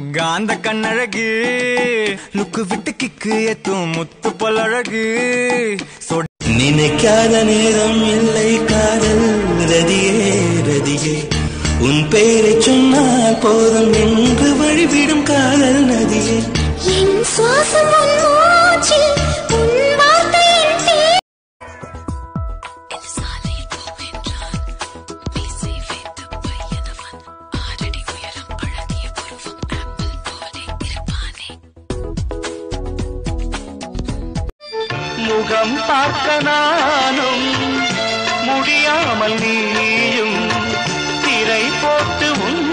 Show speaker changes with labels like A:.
A: காந்த கண்ணழகு லுக்கு விட்டு கிக்கு ஏத்தும் முத்து பொல்லழகு சொட்
B: நினைக்காத நேரம் இல்லை காதல் ரதியே ரதியே உன் பெயரை சொன்னால் போதும் என்று வழிவிடும் காதல் நதியே
C: என் சுவாசம் உன் மூச்சில் உன் வார்த்தை என் தே-
D: இந்த சாலையில் போவென்றால் மீசை வைத்த பையனவன் ஆறடி உயரம் அழகிய உருவம் ஆப்பிள் போலே இருப்பானே
B: முகம் பார்க்க நானும் முடியாமல் நீயும் திரை போட்டு உன்